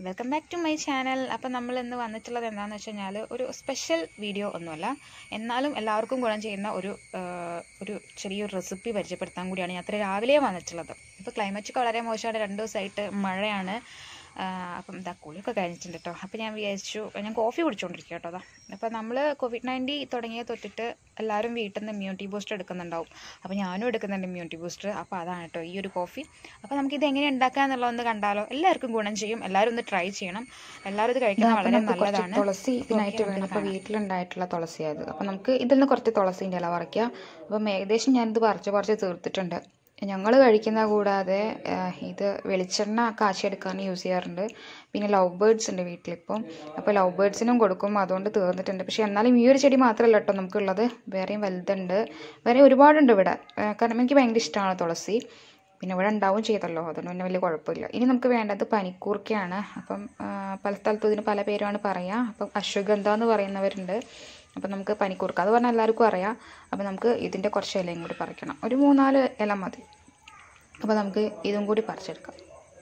welcome back to my channel അപ്പം നമ്മൾ ഇന്ന് വന്നിട്ടുള്ളത് എന്താണെന്ന് വെച്ച് കഴിഞ്ഞാൽ ഒരു സ്പെഷ്യൽ വീഡിയോ ഒന്നുമല്ല എന്നാലും എല്ലാവർക്കും ഗുണം ചെയ്യുന്ന ഒരു ആ, ഒരു ചെറിയൊരു റെസിപ്പി പരിചയപ്പെടുത്താൻ കൂടിയാണ് ഞാൻ അത്ര രാവിലെ വന്നിട്ടുള്ളത് ഇപ്പോൾ ക്ലൈമറ്റ് വളരെ മോശമാണ് രണ്ട് ദിവസമായിട്ട് മഴയാണ് ആ, അപ്പം ഇതാ കുളിയൊക്കെ കഴിഞ്ഞിട്ടുണ്ട് കേട്ടോ അപ്പോൾ ഞാൻ വിചാരിച്ചു ഞാൻ കോഫി കുടിച്ചുകൊണ്ടിരിക്കുക കേട്ടോ അതാ അപ്പോൾ നമ്മൾ കോവിഡ് നയൻറ്റീൻ തുടങ്ങിയ തൊട്ടിട്ട് എല്ലാവരും വീട്ടിൽ നിന്ന് ഇമ്മ്യൂണിറ്റി ബൂസ്റ്റർ എടുക്കുന്നുണ്ടാവും അപ്പോൾ ഞാനും എടുക്കുന്നുണ്ട് ഇമ്മ്യൂണിറ്റി ബൂസ്റ്റർ അപ്പോൾ അതാണ് കേട്ടോ ഈ ഒരു കോഫി അപ്പോൾ നമുക്കിത് എങ്ങനെ ഉണ്ടാക്കുക എന്നുള്ളതൊന്ന് കണ്ടാലോ എല്ലാവർക്കും ഗുണം ചെയ്യും എല്ലാവരും ഒന്ന് ട്രൈ ചെയ്യണം എല്ലാവരും ഇത് കഴിക്കുന്നത് വളരെ നല്ലതാണ് തുളസി ഇതിനായിട്ട് വേണം അപ്പോൾ വീട്ടിലുണ്ടായിട്ടുള്ള തുളസി അത് അപ്പോൾ നമുക്ക് ഇതിൽ നിന്ന് കുറച്ച് തുളസീൻ്റെ ഇല പറിക്കാം അപ്പം ഏകദേശം ഞാനിത് പറിച്ച് പറിച്ച് തീർത്തിട്ടുണ്ട് ഞങ്ങൾ കഴിക്കുന്ന കൂടാതെ ആ, ഇത് വെളിച്ചെണ്ണ കാച്ചിയെടുക്കാൻ യൂസ് ചെയ്യാറുണ്ട് പിന്നെ ലവ് ബേർഡ്സ് ഉണ്ട് വീട്ടിലിപ്പം അപ്പോൾ ലവ് ബേർഡ്സിനും കൊടുക്കും അതുകൊണ്ട് തീർന്നിട്ടുണ്ട് പക്ഷേ എന്നാലും ഈ ഒരു ചെടി മാത്രമല്ല കേട്ടോ നമുക്കുള്ളത് വേറെയും വലുതുണ്ട് വേറെ ഒരുപാടുണ്ട് ഇവിടെ ആ, കാരണം എനിക്ക് ഭയങ്കര ഇഷ്ടമാണ് തുളസി പിന്നെ ഇവിടെ ഉണ്ടാവും ചെയ്തല്ലോ അതുകൊണ്ട് പിന്നെ വലിയ കുഴപ്പമില്ല ഇനി നമുക്ക് വേണ്ടത് പനിക്കൂർക്കയാണ് അപ്പം ആ, പല സ്ഥലത്തും ഇതിന് പല പേരുമാണ് പറയുക അപ്പം അശ്വഗന്ധ എന്ന് പറയുന്നവരുണ്ട് അപ്പം നമുക്ക് പനിക്കൂർക്ക അത് പറഞ്ഞാൽ എല്ലാവർക്കും അറിയാം അപ്പം നമുക്ക് ഇതിൻ്റെ കുറച്ച് ഇലയും കൂടി പറിക്കണം ഒരു മൂന്നാല് ഇല മതി അപ്പോൾ നമുക്ക് ഇതും കൂടി പറിച്ചെടുക്കാം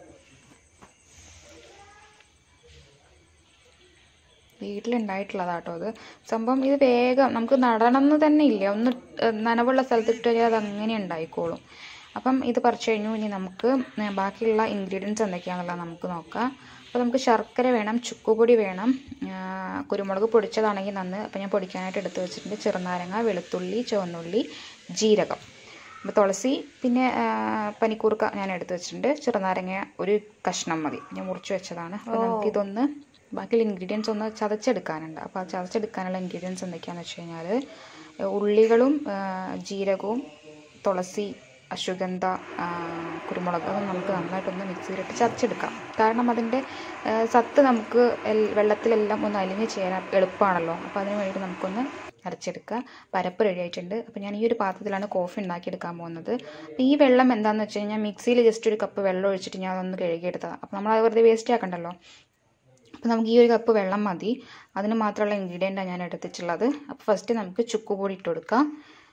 വീട്ടിലുണ്ടായിട്ടുള്ളതാട്ടോ അത് സംഭവം ഇത് വേഗം നമുക്ക് നടണം എന്ന് തന്നെ ഇല്ല ഒന്ന് ഏഹ് നനവുള്ള സ്ഥലത്തിട്ട് കഴിഞ്ഞാൽ അത് അങ്ങനെ ഉണ്ടായിക്കോളും അപ്പം ഇത് പറിച്ചു കഴിഞ്ഞു ഇനി നമുക്ക് ഏഹ് ബാക്കിയുള്ള ഇൻഗ്രീഡിയൻസ് എന്തൊക്കെയാണെന്നുള്ളത് നമുക്ക് നോക്കാം അപ്പോൾ നമുക്ക് ശർക്കര വേണം ചുക്കുപൊടി വേണം ആഹ് കുരുമുളക് പൊടിച്ചതാണെങ്കിൽ നന്ന് അപ്പോൾ ഞാൻ പൊടിക്കാനായിട്ട് എടുത്ത് വെച്ചിട്ടുണ്ട് ചെറുനാരങ്ങ വെളുത്തുള്ളി ചുവന്നുള്ളി ജീരകം അപ്പോൾ തുളസി പിന്നെ ആഹ് പനിക്കൂർക്ക ഞാൻ എടുത്ത് വെച്ചിട്ടുണ്ട് ചെറുനാരങ്ങ ഒരു കഷ്ണം മതി ഞാൻ മുറിച്ച് വെച്ചതാണ് അപ്പോൾ നമുക്കിതൊന്ന് ബാക്കിയുള്ള ഇൻഗ്രീഡിയൻസ് ഒന്ന് ചതച്ചെടുക്കാനുണ്ട് അപ്പോൾ ആ ചതച്ചെടുക്കാനുള്ള ഇൻഗ്രീഡിയൻസ് എന്തൊക്കെയാണെന്ന് വെച്ച് കഴിഞ്ഞാൽ ഉള്ളികളും ആഹ് ജീരകവും തുളസി അശ്വഗന്ധ ആ, കുരുമുളക് അത് നമുക്ക് നന്നായിട്ടൊന്ന് മിക്സിയിലിട്ട് ചതച്ചെടുക്കാം കാരണം അതിൻ്റെ ആ, സത്ത് നമുക്ക് എൽ- വെള്ളത്തിലെല്ലാം ഒന്ന് അലിഞ്ഞ് ചേരാൻ എളുപ്പമാണല്ലോ അപ്പോൾ അതിന് വേണ്ടിയിട്ട് നമുക്കൊന്ന് അരച്ചെടുക്കുക പരപ്പ് റെഡി ആയിട്ടുണ്ട് അപ്പോൾ ഞാൻ ഈ ഒരു പാത്രത്തിലാണ് കോഫി ഉണ്ടാക്കിയെടുക്കാൻ പോകുന്നത് അപ്പോൾ ഈ വെള്ളം എന്താണെന്ന് വെച്ച് കഴിഞ്ഞാൽ മിക്സിയിൽ ജസ്റ്റ് ഒരു കപ്പ് വെള്ളം ഒഴിച്ചിട്ട് ഞാൻ അതൊന്ന് കഴുകിയെടുത്തതാണ് അപ്പോൾ നമ്മൾ അത് വെറുതെ വേസ്റ്റ് ആക്കണ്ടല്ലോ അപ്പോൾ നമുക്ക് ഈ ഒരു കപ്പ് വെള്ളം മതി അതിന് മാത്രമുള്ള ഇൻഗ്രീഡിയൻ്റാണ് ഞാൻ എടുത്തിട്ടുള്ളത് അപ്പോൾ ഫസ്റ്റ് നമുക്ക് ചുക്കുപൊടി ഇട്ട് കൊടുക്കാം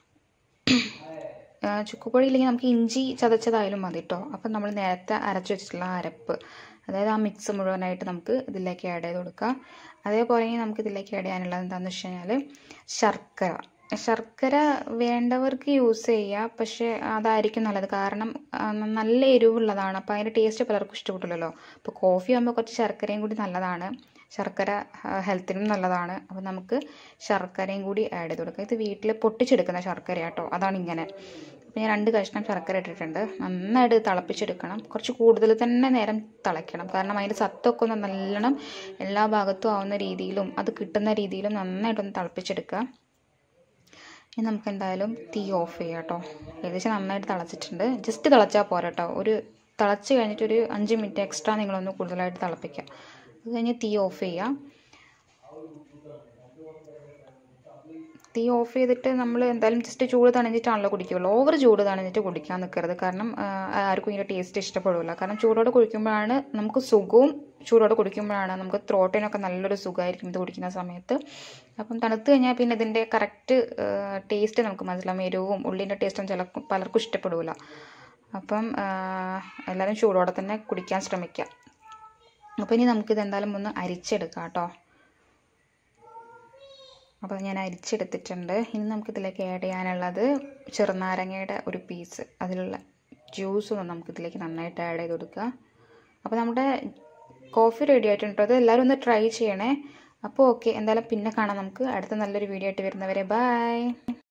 ആ, ചുക്കുപൊടി ഇല്ലെങ്കിൽ നമുക്ക് ഇഞ്ചി ചതച്ചതായാലും മതി കേട്ടോ അപ്പം നമ്മൾ നേരത്തെ അരച്ച് വെച്ചിട്ടുള്ള ആ അരപ്പ് അതായത് ആ മിക്സ് മുഴുവനായിട്ട് നമുക്ക് ഇതിലേക്ക് ആഡ് ചെയ്ത് കൊടുക്കാം അതേപോലെ ഇനി നമുക്ക് ഇതിലേക്ക് ആഡ് ചെയ്യാനുള്ളത് എന്താണെന്ന് വെച്ച് കഴിഞ്ഞാൽ ശർക്കര ശർക്കര വേണ്ടവർക്ക് യൂസ് ചെയ്യുക പക്ഷേ അതായിരിക്കും നല്ലത് കാരണം ആ, നല്ല എരിവുള്ളതാണ് അപ്പോൾ അതിൻ്റെ ടേസ്റ്റ് പലർക്കും ഇഷ്ടപ്പെട്ടില്ലല്ലോ അപ്പോൾ കോഫി ആകുമ്പോൾ കുറച്ച് ശർക്കരയും കൂടി നല്ലതാണ് ശർക്കര ഹെൽത്തിനും നല്ലതാണ് അപ്പോൾ നമുക്ക് ശർക്കരയും കൂടി ആഡ് ചെയ്ത് കൊടുക്കുക ഇത് വീട്ടിൽ പൊട്ടിച്ചെടുക്കുന്ന ശർക്കര കേട്ടോ അതാണ് ഇങ്ങനെ അപ്പോൾ ഞാൻ രണ്ട് കഷ്ണം ശർക്കര ഇട്ടിട്ടുണ്ട് നന്നായിട്ട് തിളപ്പിച്ചെടുക്കണം കുറച്ച് കൂടുതൽ തന്നെ നേരം തിളയ്ക്കണം കാരണം അതിൻ്റെ സത്തൊക്കെ ഒന്ന് നല്ലോണം എല്ലാ ഭാഗത്തും ആവുന്ന രീതിയിലും അത് കിട്ടുന്ന രീതിയിലും നന്നായിട്ടൊന്ന് തിളപ്പിച്ചെടുക്കുക ഇനി നമുക്ക് എന്തായാലും തീ ഓഫ് ചെയ്യാം കേട്ടോ ഏകദേശം നന്നായിട്ട് തിളച്ചിട്ടുണ്ട് ജസ്റ്റ് തിളച്ചാൽ പോരാ കേട്ടോ ഒരു തിളച്ച് കഴിഞ്ഞിട്ട് ഒരു അഞ്ച് മിനിറ്റ് എക്സ്ട്രാ നിങ്ങളൊന്ന് കൂടുതലായിട്ട് തിളപ്പിക്കുക അത് കഴിഞ്ഞ് തീ ഓഫ് ചെയ്യുക തീ ഓഫ് ചെയ്തിട്ട് നമ്മൾ എന്തായാലും ജസ്റ്റ് ചൂട് തണിഞ്ഞിട്ടാണല്ലോ കുടിക്കുകയുള്ളൂ ഓവർ ചൂട് തണിഞ്ഞിട്ട് കുടിക്കാൻ നിൽക്കരുത് കാരണം ആ, ആർക്കും ഇതിൻ്റെ ടേസ്റ്റ് ഇഷ്ടപ്പെടില്ല കാരണം ചൂടോടെ കുടിക്കുമ്പോഴാണ് നമുക്ക് സുഖവും ചൂടോടെ കുടിക്കുമ്പോഴാണ് നമുക്ക് ത്രോട്ടിനൊക്കെ നല്ലൊരു സുഖമായിരിക്കും ഇത് കുടിക്കുന്ന സമയത്ത് അപ്പം തണുത്ത് കഴിഞ്ഞാൽ പിന്നെ ഇതിൻ്റെ കറക്റ്റ് ടേസ്റ്റ് നമുക്ക് മനസ്സിലാവും എരിവും ഉള്ളിൻ്റെ ടേസ്റ്റും ചില പലർക്കും ഇഷ്ടപ്പെടില്ല അപ്പം ആ, എല്ലാവരും ചൂടോടെ തന്നെ കുടിക്കാൻ ശ്രമിക്കുക അപ്പോൾ ഇനി നമുക്കിത് എന്തായാലും ഒന്ന് അരിച്ചെടുക്കാം കേട്ടോ അപ്പോൾ ഞാൻ അരിച്ചെടുത്തിട്ടുണ്ട് ഇനി നമുക്കിതിലേക്ക് ആഡ് ചെയ്യാനുള്ളത് ചെറുനാരങ്ങയുടെ ഒരു പീസ് അതിലുള്ള ജ്യൂസ് ഒന്ന് നമുക്കിതിലേക്ക് നന്നായിട്ട് ആഡ് ചെയ്ത് കൊടുക്കുക അപ്പോൾ നമ്മുടെ കോഫി റെഡി ആയിട്ടുണ്ട് അത് എല്ലാവരും ഒന്ന് ട്രൈ ചെയ്യണേ അപ്പോൾ ഓക്കെ എന്തായാലും പിന്നെ കാണാം നമുക്ക് അടുത്ത നല്ലൊരു വീഡിയോ ആയിട്ട് വരുന്നവരെ ബൈ